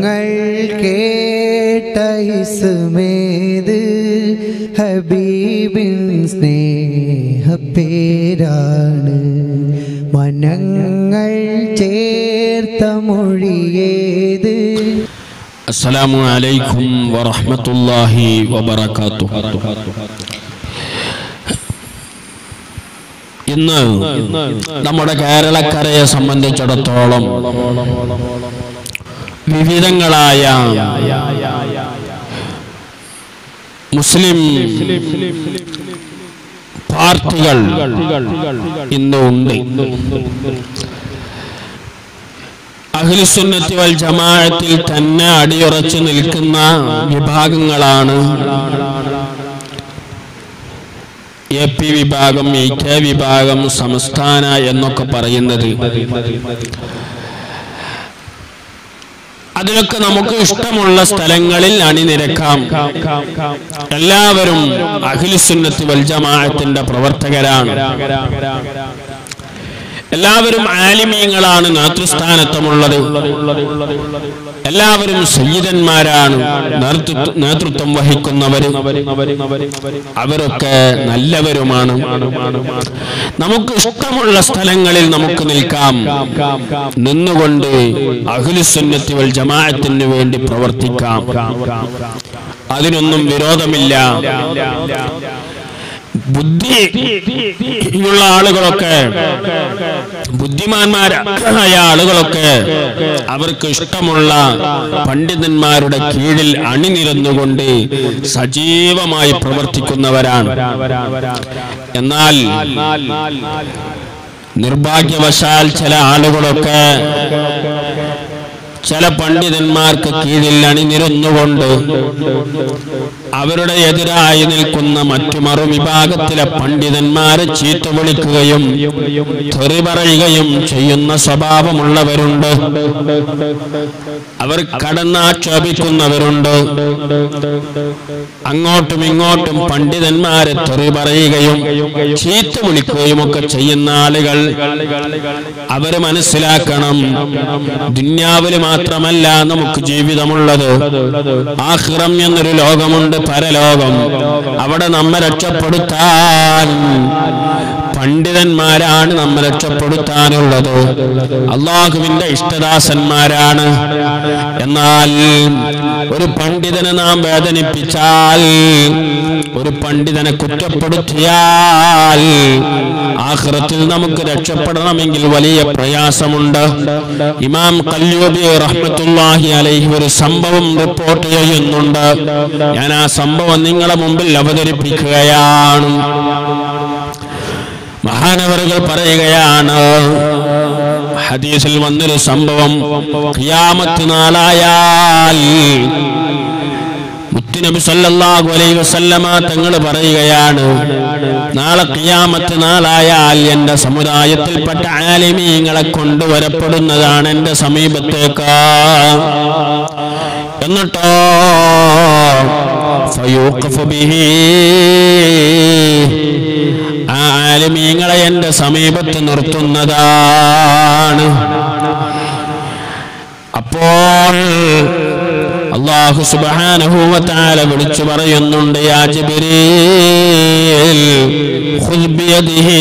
കേട്ട ഇസ്മേത് ഹബീബിൻ സ്നേഹപ്പേരാണ് മനങ്ങൾ ചേർത്ത മൊഴിയേത് അസ്സലാമു അലൈക്കും വറഹ്മത്തുള്ളാഹി വബറകാതുഹു ഇന്ന് നമ്മുടെ കേരളക്കരയെ സംബന്ധിച്ചിടത്തോളം വിവിധങ്ങളായ മുസ്ലിം പാർട്ടികൾ ഇന്ന് ഉണ്ട് അഖിലുസുന്നത്തി വൽ ജമാഅത്തിൽ തന്നെ അടിയുറച്ചു നിൽക്കുന്ന വിഭാഗങ്ങളാണ് എ പി വിഭാഗം ഇ കെ വിഭാഗം സംസ്ഥാന എന്നൊക്കെ പറയുന്നത് അതിലൊക്കെ നമുക്ക് ഇഷ്ടമുള്ള സ്ഥലങ്ങളിൽ അണിനിരക്കാം എല്ലാവരും അഖിലുസുന്നത്തി വൽ ജമാഅത്തിന്റെ പ്രവർത്തകരാണ് എല്ലാവരും ആലിമീങ്ങളാണ് നേതൃസ്ഥാനത്തുമുള്ളത് എല്ലാവരും സയ്യിദന്മാരാണ് നേതൃത്വ നേതൃത്വം വഹിക്കുന്നവര് അവരൊക്കെ നല്ലവരുമാണ് നമുക്ക് ഇഷ്ടമുള്ള സ്ഥലങ്ങളിൽ നമുക്ക് നിൽക്കാം നിന്നുകൊണ്ട് അഖിലുസുന്നത്തി വൽ ജമാഅത്തിന് വേണ്ടി പ്രവർത്തിക്കാം അതിനൊന്നും വിരോധമില്ല ബുദ്ധിയുള്ള ആളുകളൊക്കെ ബുദ്ധിമാന്മാരായ ആളുകളൊക്കെ അവർക്ക് ഇഷ്ടമുള്ള പണ്ഡിതന്മാരുടെ കീഴിൽ അണിനിരന്നുകൊണ്ട് സജീവമായി പ്രവർത്തിക്കുന്നവരാണ് എന്നാൽ നിർഭാഗ്യവശാൽ ചില ആളുകളൊക്കെ ചില പണ്ഡിതന്മാർക്ക് കീഴിൽ അണിനിരന്നുകൊണ്ട് അവരുടെ എതിരായി നിൽക്കുന്ന മറ്റു മറുവിഭാഗത്തിലെ പണ്ഡിതന്മാരെ ചീത്ത വിളിക്കുകയും തെറി പറയുകയും ചെയ്യുന്ന സ്വഭാവമുള്ളവരുണ്ട് അവർ കടന്നാക്ഷേപിക്കുന്നവരുണ്ട് അങ്ങോട്ടും ഇങ്ങോട്ടും പണ്ഡിതന്മാരെ തെറി പറയുകയും ചീത്ത വിളിക്കുകയും ഒക്കെ ചെയ്യുന്ന ആളുകൾ അവര് മനസ്സിലാക്കണം ദുന്യാവില് മാത്രമല്ല നമുക്ക് ജീവിതമുള്ളത് ആഹ്റം എന്നൊരു ലോകമുണ്ട് പരലോകം അവിടെ നമ്മെ രക്ഷപ്പെടുത്താൻ പണ്ഡിതന്മാരാണ് നമ്മെ രക്ഷപ്പെടുത്താനുള്ളത് അള്ളാഹുവിന്റെ ഇഷ്ടദാസന്മാരാണ് എന്നാൽ ഒരു പണ്ഡിതനെ നാം വേദനിപ്പിച്ചാൽ ഒരു പണ്ഡിതനെ കുറ്റപ്പെടുത്തിയാൽ ആഹ്റത്തിൽ നമുക്ക് രക്ഷപ്പെടണമെങ്കിൽ വലിയ പ്രയാസമുണ്ട് ഇമാം കല്യൂബി റഹ്മത്തുല്ലാഹി അലൈഹി ഒരു സംഭവം റിപ്പോർട്ട് ചെയ്യുന്നുണ്ട് ഞാൻ ആ സംഭവം നിങ്ങളെ മുമ്പിൽ അവതരിപ്പിക്കുകയാണ് മഹാനവറുകൾ പറയുകയാണ് ഹദീസിൽ വന്നൊരു സംഭവം ഖിയാമത്ത് നാളായാൽ മുത്തുനബി സല്ലല്ലാഹു അലൈഹി വസല്ലമ തങ്ങൾ പറയുകയാണ് നാളെ ഖിയാമത്ത് നാളായാൽ എൻ്റെ സമുദായത്തിൽപ്പെട്ട ആലിമീങ്ങളെ കൊണ്ടുവരപ്പെടുന്നതാണ് എൻ്റെ സമീപത്തേക്ക് എന്നിട്ടോ ഫയൂഖഫു ബിഹി ആ ആലിമീങ്ങളെ എൻ്റെ സമീപത്ത് നിർത്തുന്നതാണ് അപ്പോൾ അള്ളാഹു സുബ്ഹാനഹു വതആല വിളിച്ചു പറയുന്നുണ്ട് യാ ജിബ്രീൽ ഖുദ് ബിയദിഹി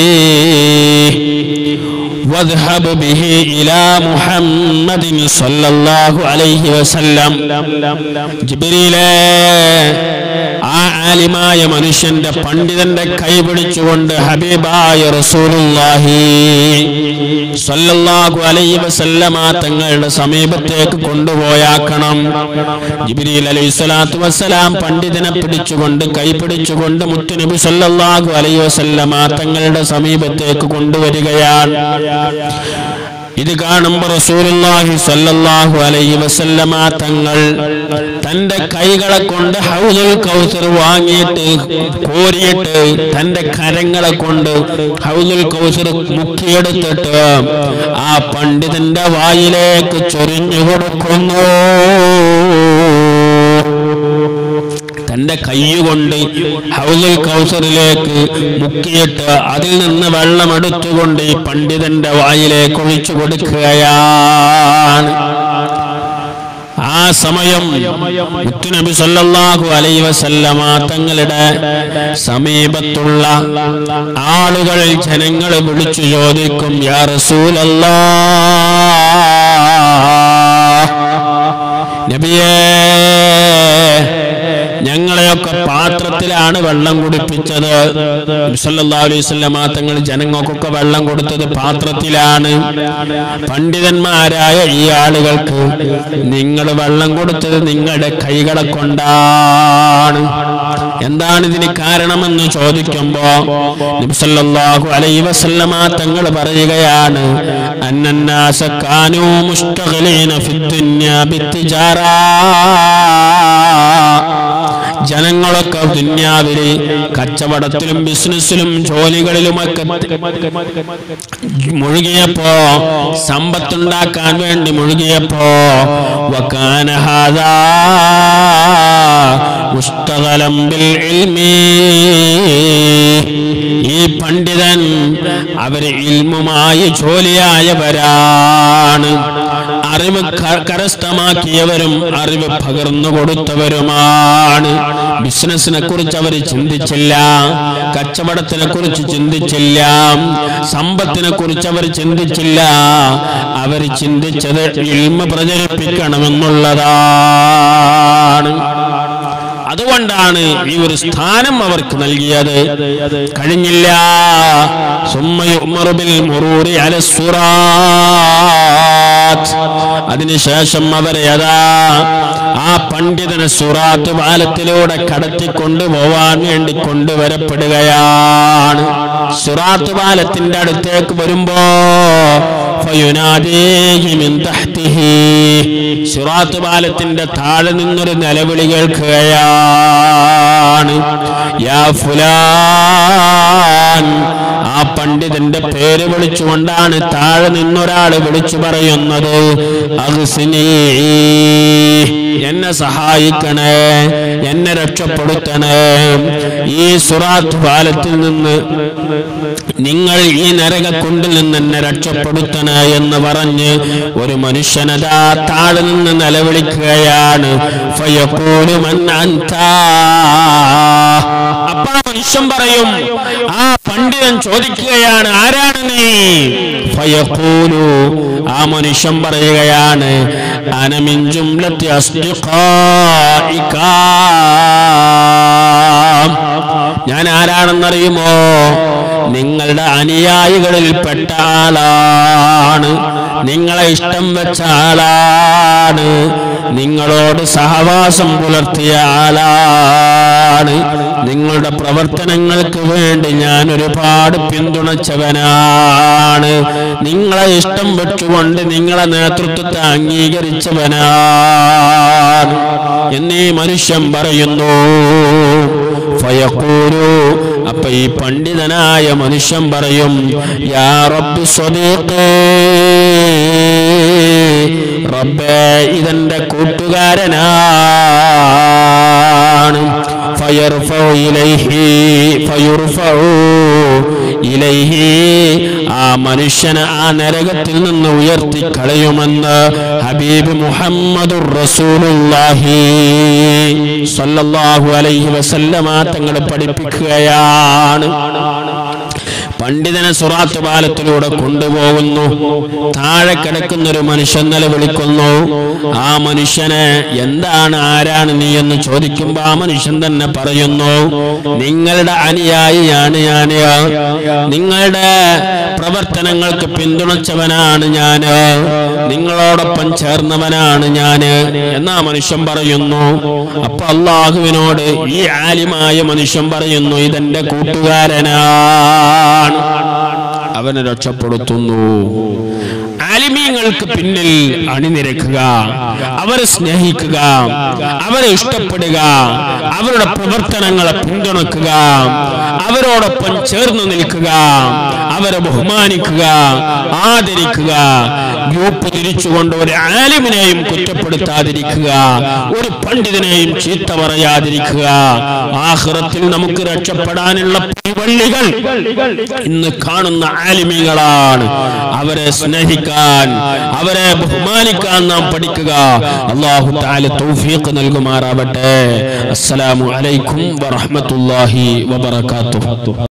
واذهب به إلى محمد صلى الله عليه وسلم ജിബ്രീലേ ആ ആലിമായ മനുഷ്യന്റെ പണ്ഡിതന്റെ കൈ പിടിച്ചുകൊണ്ട് ഹബീബായ റസൂലുള്ളാഹി സല്ലല്ലാഹു അലൈഹി വസല്ലമ തങ്ങളുടെ സമീപത്തേക്ക് കൊണ്ടുപോയാക്കണം ജിബ്രീൽ അലൈഹി സ്വലാത്തു വസ്സലാം പണ്ഡിതനെ പിടിച്ചുകൊണ്ട് കൈ പിടിച്ചുകൊണ്ട് മുത്തുനബി സല്ലല്ലാഹു അലൈഹി വസല്ലമ തങ്ങളുടെ സമീപത്തേക്ക് കൊണ്ടുവരികയാണ് ഇത് കാണുമ്പോൾ റസൂലുള്ളാഹി സ്വല്ലല്ലാഹു അലൈഹി വസല്ലമ തങ്ങൾ തന്റെ കൈകളെ കൊണ്ട് ഹൗദുൽ കൗസർ വാങ്ങിയിട്ട് കോരിയിട്ട് തന്റെ കരങ്ങളെ കൊണ്ട് ഹൗദുൽ കൗസർ മുക്കിയെടുത്തിട്ട് ആ പണ്ഡിതന്റെ വായിലേക്ക് ചൊരിഞ്ഞു കൊടുക്കുന്നു തന്റെ കൈകൊണ്ട് ഹൗലുൽ കൗസറിലേക്ക് മുക്കിയിട്ട് അതിൽ നിന്ന് വെള്ളം എടുത്തുകൊണ്ട് ഈ പണ്ഡിതന്റെ വായിലേക്ക് ഒഴിച്ചു കൊടുക്കുകയാണ് സമയം മുത്തുനബി സല്ലല്ലാഹു അലൈഹി വസല്ലമ തങ്ങളുടെ സമീപത്തുള്ള ആളുകൾ ജനങ്ങൾ വിളിച്ചു ചോദിക്കും യാ റസൂലല്ലാ നബിയേ ഞങ്ങളെയൊക്കെ പാത്രത്തിലാണ് വെള്ളം കുടിപ്പിച്ചത് നബി സല്ലല്ലാഹു അലൈഹി വസല്ലമ തങ്ങൾ ജനങ്ങൾക്കൊക്കെ വെള്ളം കൊടുത്തത് പാത്രത്തിലാണ് പണ്ഡിതന്മാരായ ഈ ആളുകൾക്ക് നിങ്ങൾ വെള്ളം കൊടുത്തത് നിങ്ങളുടെ കൈകളെ കൊണ്ടാണ് എന്താണ് ഇതിന് കാരണമെന്ന് ചോദിക്കുമ്പോ നബി സല്ലല്ലാഹു അലൈഹി വസല്ലമ തങ്ങൾ പറയുകയാണ് അന്നന്നാസ കാനൂ മുസ്തഖലീന ഫിദ്ദുന്യാ ബിത്തിജാറ ജനങ്ങളൊക്കെ ദുന്യാവില് കച്ചവടത്തിലും ബിസിനസ്സിലും ജോലികളിലുമൊക്കെ മുഴുകിയപ്പോ സമ്പത്തുണ്ടാക്കാൻ വേണ്ടി മുഴുകിയപ്പോ വക്കാന ഹാദാ മുസ്തഖലം ബിൽ ഇൽമി ഈ പണ്ഡിതൻ അവര് ഇൽമുമായി ജോലിയായവരാണ് അറിവ് ക- കരസ്ഥമാക്കിയവരും അറിവ് പകർന്നു കൊടുത്തവരുമാണ് ബിസിനസിനെ കുറിച്ച് അവർ ചിന്തിച്ചില്ല കച്ചവടത്തിനെ കുറിച്ച് ചിന്തിച്ചില്ല സമ്പത്തിനെ കുറിച്ച് അവർ ചിന്തിച്ചില്ല അവർ ചിന്തിച്ചത് ഇൽമ പ്രചരിപ്പിക്കണമെന്നുള്ളതാണ് അതുകൊണ്ടാണ് ഈ ഒരു സ്ഥാനം അവർക്ക് നൽകിയത് കഴിഞ്ഞില്ല സുമ്മ ഉമറുബിൽ മുറൂറി അലസുറാത്ത് അതിനുശേഷം അവരെ അതാ ആ പണ്ഡിതനെ സുറാത്ത് പാലത്തിലൂടെ കടത്തി കൊണ്ടുപോവാൻ വേണ്ടി കൊണ്ടുവരപ്പെടുകയാണ് സുറാത്ത് പാലത്തിന്റെ അടുത്തേക്ക് വരുമ്പോ ഫയുനാദീഹി മിൻ തഹ്തിഹി. സിറാത്ത് പാലത്തിന്റെ താഴെ നിന്നൊരു നിലവിളി കേൾക്കുകയാണ് യാ ഫുലാൻ ആ പണ്ഡിതന്റെ പേര് വിളിച്ചുകൊണ്ടാണ് താഴെ നിന്നൊരാൾ വിളിച്ചു പറയുന്നത് അഗ്സിനീ എന്നെ സഹായിക്കണേ എന്നെ രക്ഷപ്പെടുത്തണേ ഈ സുറാത്ത് പാലത്തിൽ നിന്ന് നിങ്ങൾ ഈ നരകക്കുണ്ടിൽ നിന്ന് എന്നെ രക്ഷപ്പെടുത്തണേ എന്ന് പറഞ്ഞ് ഒരു മനുഷ്യനതാ താഴെ നിന്ന് നിലവിളിക്കുകയാണ് ഫയഖൂലു മൻ അൻതാ. അപ്പോൾ ആ മനുഷ്യൻ പറയും ആ പണ്ഡിതൻ ചോദിക്കുകയാണ് ആരാണ് നീ ഫയഖൂലു ആ മനുഷ്യൻ പറയുകയാണ് അനമിൻ ജുംലത്തി അസ്ദിഖായിക ഞാൻ ആരാണെന്നറിയുമോ നിങ്ങളുടെ അനുയായികളിൽപ്പെട്ട ആളാണ് നിങ്ങളെ ഇഷ്ടം വെച്ച ആളാണ് നിങ്ങളോട് സഹവാസം പുലർത്തിയ ആളാണ് നിങ്ങളുടെ പ്രവർത്തനങ്ങൾക്ക് വേണ്ടി ഞാൻ ഒരുപാട് പിന്തുണച്ചവനാണ് നിങ്ങളെ ഇഷ്ടം വെച്ചുകൊണ്ട് നിങ്ങളെ നേതൃത്വത്തെ അംഗീകരിച്ചവനാണ് എന്നീ മനുഷ്യൻ പറയുന്നു ഫയഖൂലു അപ്പൊ ഈ പണ്ഡിതനായ മനുഷ്യൻ പറയും യാ റബ്ബി സ്വദീഖേ റബ്ബേ ഇതെന്റെ കൂട്ടുകാരനാണ് ഫയർഫഉ ഇലൈഹി ഫയുർഫഉ ഇലൈഹി ആ മനുഷ്യനെ ആ നരകത്തിൽ നിന്ന് ഉയർത്തി കളയുമെന്ന് ഹബീബ് മുഹമ്മദുർ റസൂലുള്ളാഹി സല്ലല്ലാഹു അലൈഹി വസല്ലമ തങ്ങൾ പഠിപ്പിക്കുകയാണ് പണ്ഡിതനെ സുറാത്ത് പാലത്തിലൂടെ കൊണ്ടുപോകുന്നു താഴെ കിടക്കുന്ന ഒരു മനുഷ്യൻ നിലവിളിക്കുന്നു ആ മനുഷ്യനെ എന്താണ് ആരാണ് നീ എന്ന് ചോദിക്കുമ്പോ ആ മനുഷ്യൻ തന്നെ പറയുന്നു നിങ്ങളുടെ അനുയായിയാണ് ഞാന് നിങ്ങളുടെ പ്രവർത്തനങ്ങൾക്ക് പിന്തുണച്ചവനാണ് ഞാന് നിങ്ങളോടൊപ്പം ചേർന്നവനാണ് ഞാന് എന്നാ മനുഷ്യൻ പറയുന്നു അപ്പൊ അള്ളാഹുവിനോട് ഈ ആലിമായ മനുഷ്യൻ പറയുന്നു ഇതെന്റെ കൂട്ടുകാരനാണ് അവനെ രക്ഷപ്പെടുത്തുന്നു ആലിമീങ്ങൾക്ക് പിന്നിൽ അണിനിരക്കുക അവരെ സ്നേഹിക്കുക അവരെ ഇഷ്ടപ്പെടുക അവരുടെ പ്രവർത്തനങ്ങളെ പിന്തുണക്കുക അവരോടൊപ്പം ചേർന്ന് നിൽക്കുക അവരെ ബഹുമാനിക്കുക ആദരിക്കുക ഗ്രൂപ്പ് തിരിച്ചുകൊണ്ട് ഒരു ആലിമിനെയും കുറ്റപ്പെടുത്താതിരിക്കുക ഒരു പണ്ഡിതനെയും ചീത്ത പറയാതിരിക്കുക ആഹ്റത്തിൽ നമുക്ക് രക്ഷപ്പെടാനുള്ള വള്ളികൾ ഇന്ന് കാണുന്ന ആലിമികളാണ് അവരെ സ്നേഹിക്കുക പഠിക്കാൻ അവരെ ബഹുമാനിക്കാൻ നാം പഠിക്കുക അള്ളാഹു താല തൗഫീഖ് നൽകുമാറാവട്ടെ അസ്സലാമു അലൈക്കും വറഹ്മത്തുള്ളാഹി വബറകാതുഹു